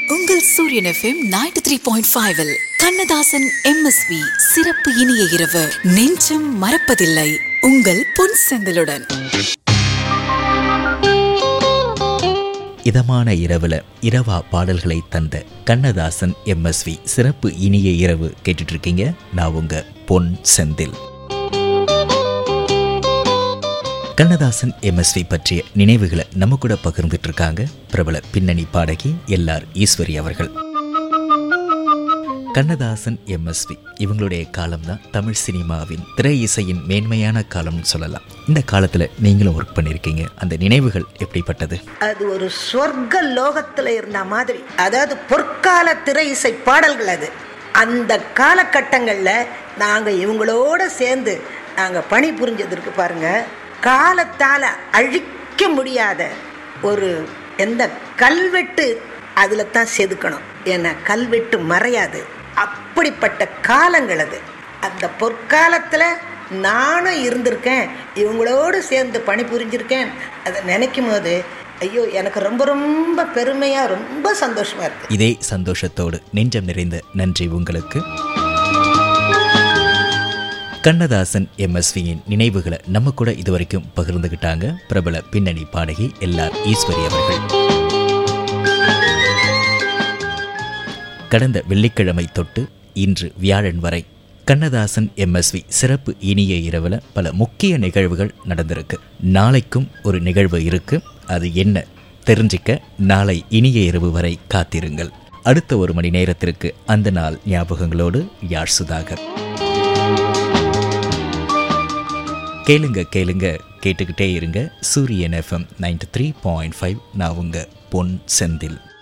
உங்கள் Suryan FM ninety three point five Kannadasan MSV சிறப்பு இனிய இரவு நெஞ்சம் மறப்பதில்லை உங்கள் பொன் செந்திலுடன் இதமான இரவுல இரவா பாடல்களை தந்த கண்ணதாசன் எம்எஸ்வி சிறப்பு இனிய இரவு கேட்டுட்டு இருக்கீங்க நான் உங்க பொன் செந்தில் கண்ணதாசன் எம்எஸ்வி பற்றிய நினைவுகளை நம்ம கூட பகிர்ந்துட்டு இருக்காங்க பிரபல பின்னணி பாடகி எல்ஆர் ஈஸ்வரி அவர்கள் கண்ணதாசன் எம்எஸ்வி இவங்களுடைய காலம்தான் தமிழ் சினிமாவின் திரை இசையின் மேன்மையான காலம்னு சொல்லலாம் இந்த காலத்துல நீங்களும் ஒர்க் பண்ணியிருக்கீங்க அந்த நினைவுகள் எப்படிப்பட்டது அது ஒரு சொர்க்க லோகத்துல இருந்த மாதிரி அதாவது பொற்கால திரை இசை பாடல்கள் அது அந்த காலகட்டங்கள்ல நாங்க இவங்களோட சேர்ந்து நாங்க பணி புரிஞ்சதற்கு பாருங்க காலத்தால அழிக்க முடியாத ஒரு எந்த கல்வெட்டு அதுல தான் செதுக்கணும் ஏன்னா கல்வெட்டு மறையாது அப்படிப்பட்ட காலங்கள் அது அந்த பொற்காலத்துல நானும் இருந்திருக்கேன் இவங்களோடு சேர்ந்து பணி புரிஞ்சிருக்கேன் அதை நினைக்கும் போது ஐயோ எனக்கு ரொம்ப ரொம்ப பெருமையா ரொம்ப சந்தோஷமா இருக்கு இதே சந்தோஷத்தோடு நெஞ்சம் நிறைந்த நன்றி உங்களுக்கு கண்ணதாசன் எம்எஸ்வியின் நினைவுகளை நம்ம கூட இதுவரைக்கும் பகிர்ந்துகிட்டாங்க பிரபல பின்னணி பாடகி எல்ஆர் ஈஸ்வரி அவர்கள் கடந்த வெள்ளிக்கிழமை தொட்டு இன்று வியாழன் வரை கண்ணதாசன் எம்எஸ்வி சிறப்பு இனிய இரவில் பல முக்கிய நிகழ்வுகள் நடந்திருக்கு நாளைக்கும் ஒரு நிகழ்வு இருக்கு அது என்ன தெரிஞ்சிக்க நாளை இனிய இரவு வரை காத்திருங்கள் அடுத்த ஒரு மணி நேரத்திற்கு அந்த நாள் ஞாபகங்களோடு யாழ் சுதாகர் கேளுங்க கேளுங்க கேட்டுக்கிட்டே இருங்க Suryan FM ninety three point five நான் உங்க பொன் செந்தில்